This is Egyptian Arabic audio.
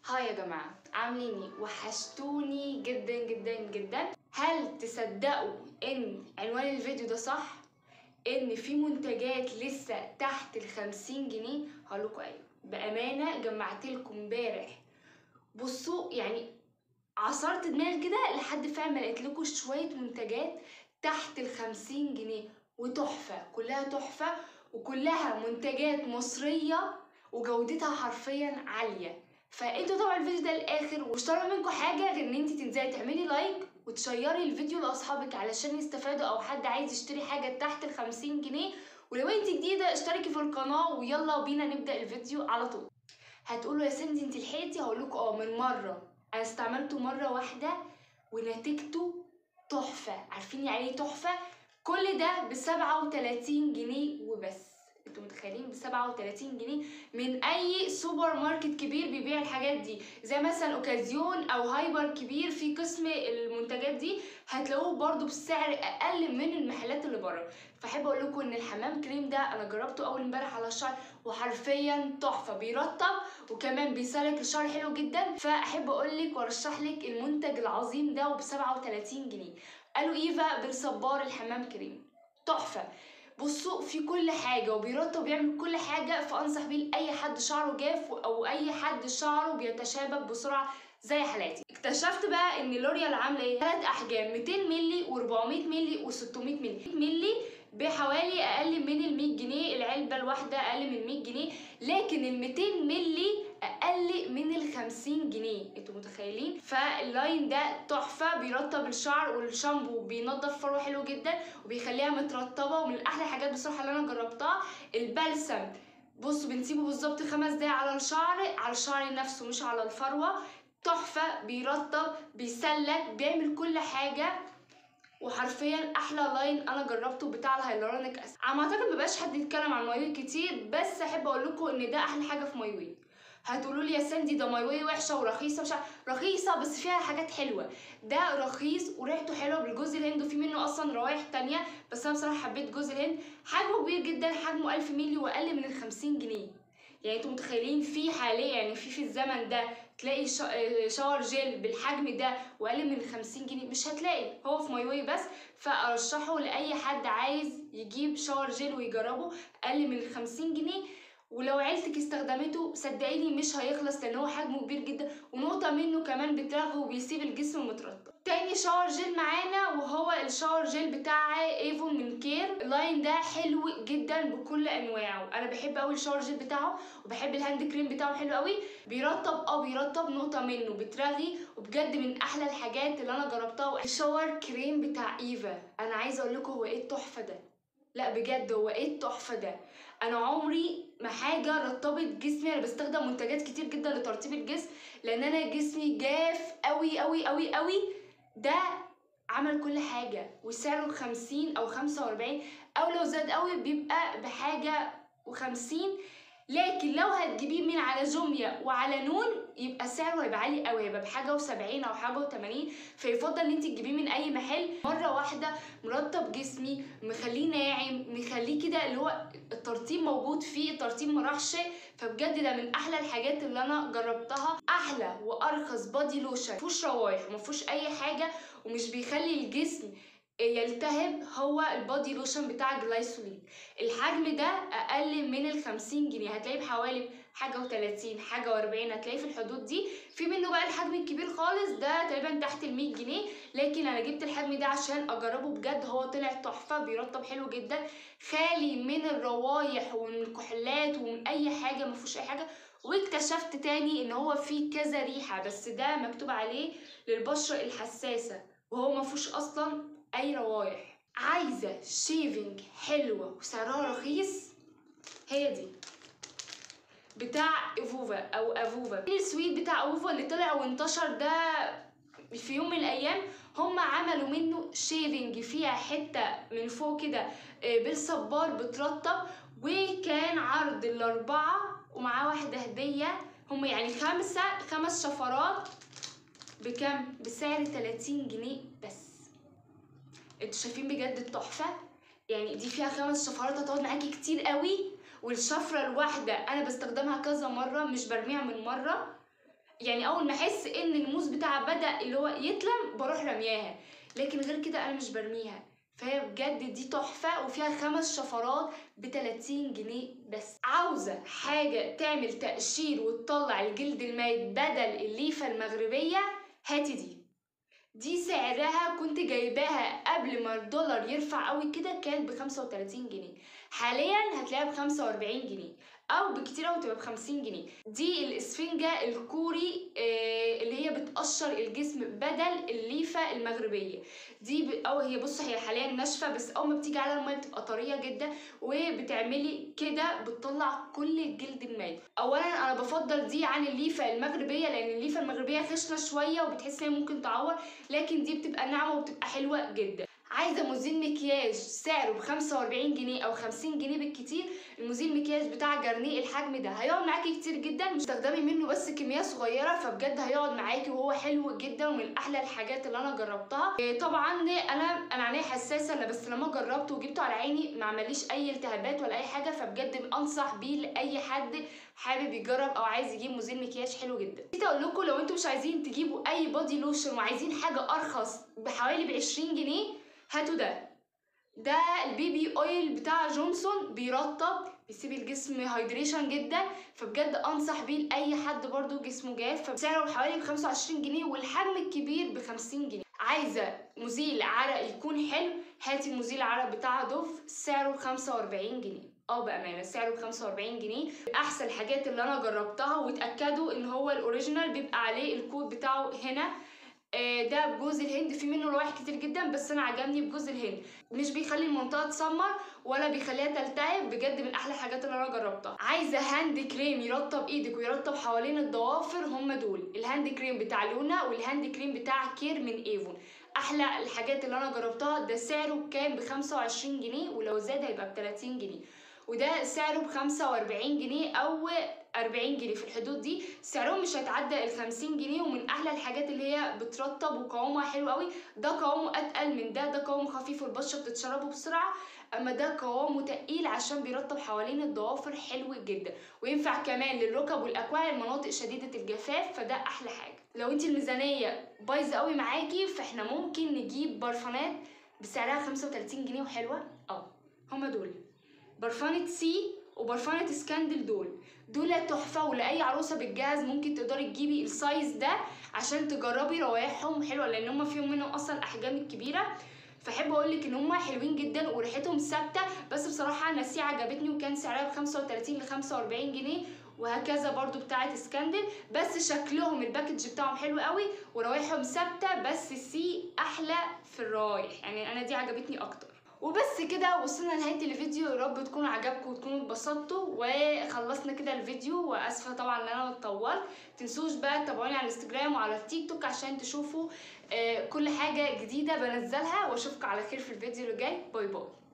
هاي يا جماعة عاملين ايه؟ وحشتوني جدا جدا جدا هل تصدقوا ان عنوان الفيديو ده صح؟ ان في منتجات لسه تحت الخمسين جنيه هقولكوا ايوه بأمانة جمعت لكم امبارح بصوا يعني عصرت دماغي كده لحد فعلا لقيت لكم شوية منتجات تحت الخمسين جنيه وتحفة كلها تحفة وكلها منتجات مصرية وجودتها حرفيا عالية فانتوا طبعا الفيديو ده للاخر ومش طالبه منكم حاجه غير ان انت تنزلي تعملي لايك وتشيري الفيديو لاصحابك علشان يستفادوا او حد عايز يشتري حاجه تحت ال 50 جنيه ولو انت جديده اشتركي في القناه ويلا بينا نبدا الفيديو على طول هتقولوا يا سندي انت لحقتي هقول لكم اه من مره انا استعملته مره واحده ونتيجته تحفه عارفين يعني ايه تحفه كل ده ب 37 جنيه وبس انتوا متخيلين ب 37 جنيه من اي سوبر ماركت كبير بيبيع الحاجات دي زي مثلا اوكازيون او هايبر كبير في قسم المنتجات دي هتلاقوه برضو بسعر اقل من المحلات اللي بره فاحب اقول لكم ان الحمام كريم ده انا جربته اول امبارح على الشعر وحرفيا تحفه بيرطب وكمان بيسلك الشعر حلو جدا فاحب اقول لك وارشح لك المنتج العظيم ده وب 37 جنيه قالوا ايفا بالصبار الحمام كريم تحفه بصوا في كل حاجه وبيرطب وبيعمل كل حاجه فانصح بيه لاي حد شعره جاف او اي حد شعره بيتشابك بسرعه زي حالاتي اكتشفت بقى ان لوريال عامله ايه ثلاث احجام 200 مللي و400 مللي و600 مللي مللي بحوالي اقل من ال 100 جنيه العلبه الواحده اقل من 100 جنيه لكن ال 200 مللي اقل من ال 50 جنيه انتوا متخيلين فاللاين ده تحفه بيرطب الشعر والشامبو بينضف فروه حلو جدا وبيخليها مترطبه ومن احلى الحاجات بصراحه اللي انا جربتها البلسم بصوا بنسيبه بالظبط خمس دقايق على الشعر على الشعر نفسه مش على الفروه تحفه بيرطب بيسلك بيعمل كل حاجه وحرفيا احلى لاين انا جربته بتاع الهيلورونيك اسيد على ما اعتقد مبقاش حد يتكلم عن مايوي كتير بس احب اقول لكم ان ده احلى حاجه في مايوي هتقولوا لي يا ساندي ده مايوي وحشه ورخيصه مش رخيصه بس فيها حاجات حلوه ده رخيص وريحته حلوه بالجوز الهند وفي منه اصلا روايح تانية بس انا بصراحه حبيت جوز الهند حجمه كبير جدا حجمه 1000 مللي واقل من ال 50 جنيه يعني انتوا متخيلين في حاليا يعني في في الزمن ده تلاقي شاور جيل بالحجم ده واقل من 50 جنيه مش هتلاقي هو في مايوي بس فارشحه لاي حد عايز يجيب شاور جيل ويجربه اقل من 50 جنيه ولو عيلتك استخدمته صدقيني مش هيخلص لان هو حجمه كبير جدا ونقطة منه كمان بترغي وبيسيب الجسم مترطب تاني شاور جيل معانا وهو الشاور جيل بتاع ايفون من كير اللاين ده حلو جدا بكل انواعه انا بحب قوي الشاور جيل بتاعه وبحب الهاند كريم بتاعه حلو قوي بيرطب اه بيرطب نقطة منه بترغي وبجد من احلى الحاجات اللي انا جربتها الشاور كريم بتاع ايفا انا عايزه اقول لكم هو ايه التحفه ده لا بجد هو ايه التحفه ده انا عمري ما حاجه رطبت جسمي انا بستخدم منتجات كتير جدا لترطيب الجسم لان انا جسمي جاف قوي قوي قوي قوي ده عمل كل حاجه وسعره 50 او 45 او لو زاد قوي بيبقى بحاجه و50 لكن لو هتجيبيه من على جوميا وعلى نون يبقى سعره هيبقى عالي قوي هيبقى بحاجه و70 او حاجه و80 فيفضل ان انت تجيبيه من اي محل مره واحده مرطب جسمي مخليه ناعم مخليه كده اللي هو الترطيب موجود فيه الترطيب مرحش فبجد ده من احلى الحاجات اللي انا جربتها احلى وارخص بادي لوشن مفيهوش روايح ومفيهوش اي حاجه ومش بيخلي الجسم يلتهب هو البادي لوشن بتاع جلايسولين الحجم ده اقل من ال 50 جنيه هتلاقيه بحوالي حاجه و30 حاجه و40 هتلاقيه في الحدود دي في منه بقى الحجم الكبير خالص ده تقريبا تحت ال 100 جنيه لكن انا جبت الحجم ده عشان اجربه بجد هو طلع تحفه بيرطب حلو جدا خالي من الروايح ومن الكحولات ومن اي حاجه ما فيهوش اي حاجه واكتشفت تاني ان هو فيه كذا ريحه بس ده مكتوب عليه للبشره الحساسه وهو ما فيهوش اصلا اي روايح عايزه شيفنج حلوه وسعرها رخيص هي دي بتاع افوفا او افوفا السويت بتاع افوفا اللي طلع وانتشر ده في يوم من الايام هم عملوا منه شيفنج فيها حته من فوق كده بالصبار بترطب وكان عرض الاربعه ومعاه واحده هديه هم يعني خمسه خمس شفرات بكم بسعر 30 جنيه بس انتوا شايفين بجد التحفه يعني دي فيها خمس شفرات هتقعد معاكي كتير قوي والشفره الواحده انا بستخدمها كذا مره مش برميها من مره يعني اول ما احس ان الموز بتاعها بدا اللي هو يتلم بروح رمياها لكن غير كده انا مش برميها فهي بجد دي تحفة وفيها خمس شفرات ب 30 جنيه بس عاوزة حاجة تعمل تقشير وتطلع الجلد الميت بدل الليفة المغربية هاتي دي دي سعرها كنت جايباها قبل ما الدولار يرفع قوي كده كانت ب 35 جنيه حاليا هتلاقيها ب 45 جنيه او بكتير قوي تبقى ب 50 جنيه دي الاسفنجة الكوري آه اللي هي بتقشر الجسم بدل الليفة المغربية دي ب... او هي بص هي حاليا ناشفة بس اول ما بتيجي على المية بتبقى طرية جدا وبتعملي كده بتطلع كل الجلد الميت اولا انا بفضل دي عن الليفة المغربية لان الليفة المغربية خشنة شوية وبتحس ان هي ممكن تعور لكن دي بتبقى ناعمة وبتبقى حلوة جدا عايزه مزيل مكياج سعره ب 45 جنيه او 50 جنيه بالكتير المزيل مكياج بتاع جارنيه الحجم ده هيقعد معاكي كتير جدا مش تستخدمي منه بس كميه صغيره فبجد هيقعد معاكي وهو حلو جدا ومن احلى الحاجات اللي انا جربتها إيه طبعا انا انا عينيا حساسه لا بس لما جربته وجبته على عيني ما عمليش اي التهابات ولا اي حاجه فبجد انصح بيه لاي حد حابب يجرب او عايز يجيب مزيل مكياج حلو جدا نسيت اقول لكم لو انتم مش عايزين تجيبوا اي بودي لوشن وعايزين حاجه ارخص بحوالي ب 20 جنيه هاتوا ده ده البيبي اويل بتاع جونسون بيرطب بيسيب الجسم هايدريشن جدا فبجد انصح بيه لاي حد برضو جسمه جاف فسعره بحوالي ب 25 جنيه والحجم الكبير ب 50 جنيه عايزه مزيل عرق يكون حلو هاتي المزيل العرق بتاع دوف سعره ب 45 جنيه اه بامانه سعره ب 45 جنيه احسن الحاجات اللي انا جربتها واتاكدوا ان هو الاوريجينال بيبقى عليه الكود بتاعه هنا ده بجوز الهند في منه روايح كتير جدا بس انا عجبني بجوز الهند مش بيخلي المنطقه تسمر ولا بيخليها تلتهب بجد من احلى الحاجات اللي انا جربتها عايزه هاند كريم يرطب ايدك ويرطب حوالين الضوافر هم دول الهاند كريم بتاع لونا والهاند كريم بتاع كير من ايفون احلى الحاجات اللي انا جربتها ده سعره كان ب 25 جنيه ولو زاد هيبقى ب 30 جنيه وده سعره ب 45 جنيه او 40 جنيه في الحدود دي سعرهم مش هيتعدى ال 50 جنيه ومن احلى الحاجات اللي هي بترطب وقوامها حلو قوي ده قوامه اتقل من ده ده قوامه خفيف والبشره بتتشربه بسرعه اما ده قوامه تقيل عشان بيرطب حوالين الضوافر حلو جدا وينفع كمان للركب والاكواع المناطق شديده الجفاف فده احلى حاجه لو انت الميزانيه بايظه قوي معاكي فاحنا ممكن نجيب برفانات بسعرها 35 جنيه وحلوه اه هما دول برفانة سي وبرفانة سكاندل دول دول تحفة ولأي عروسة بالجهاز ممكن تقدري تجيبي السايز ده عشان تجربي روايحهم حلوة لأن هما فيهم منهم أصلا الأحجام الكبيرة فاحب اقولك ان هما حلوين جدا وريحتهم ثابته بس بصراحه انا سي عجبتني وكان سعرها ب 35 ل 45 جنيه وهكذا برضو بتاعه سكاندل بس شكلهم الباكج بتاعهم حلو قوي وروايحهم ثابته بس سي احلى في الروايح يعني انا دي عجبتني اكتر وبس كده وصلنا لنهايه الفيديو يا رب تكونوا عجبكم وتكونوا اتبسطتوا وخلصنا كده الفيديو واسفه طبعا ان انا طولت تنسوش بقى تتابعوني على الانستجرام وعلى التيك توك عشان تشوفوا كل حاجه جديده بنزلها واشوفكم على خير في الفيديو اللي جاي باي باي